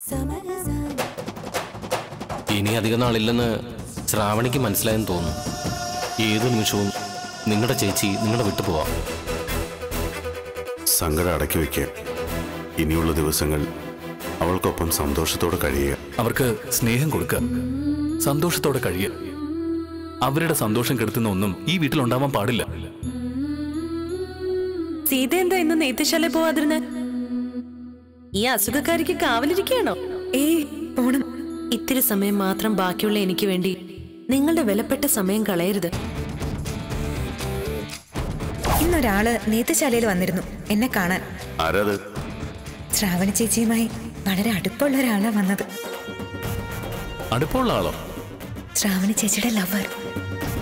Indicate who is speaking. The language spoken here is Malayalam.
Speaker 1: ഇനി അധിക നാളില്ലെന്ന് ശ്രാവണിക്ക് മനസ്സിലായെന്ന് തോന്നുന്നു ഏതു നിമിഷവും നിങ്ങളുടെ ചേച്ചി നിങ്ങളുടെ വിട്ടു പോവാം
Speaker 2: സങ്കടം അടക്കി വയ്ക്കുക ഇനിയുള്ള ദിവസങ്ങൾ അവൾക്കൊപ്പം സന്തോഷത്തോടെ കഴിയുക
Speaker 3: അവർക്ക് സ്നേഹം കൊടുക്കുക സന്തോഷത്തോടെ കഴിയുക അവരുടെ സന്തോഷം കെടുത്തുന്ന ഒന്നും ഈ വീട്ടിലുണ്ടാവാൻ പാടില്ല
Speaker 4: സീത എന്താ ഇന്ന് നെയ്ത്തുശാല പോവാതിരുന്നെ ഈ അസുഖക്കാരിക്ക് കാവലിരിക്കുകയാണോ
Speaker 5: ഏയ് പോണം
Speaker 4: ഇത്തിരി സമയം മാത്രം ബാക്കിയുള്ള എനിക്ക് വേണ്ടി നിങ്ങളുടെ വിലപ്പെട്ട സമയം കളയരുത്
Speaker 5: ഇന്നൊരാള് നെയ്ത്തുശാലയിൽ വന്നിരുന്നു എന്നെ കാണാൻ
Speaker 2: ആരാത്
Speaker 5: ശ്രാവണ ചേച്ചിയുമായി വളരെ അടുപ്പമുള്ള ഒരാളാ വന്നത്
Speaker 3: അടുപ്പമുള്ള ആളോ
Speaker 5: ശ്രാവണി ചേച്ചിയുടെ ലവർ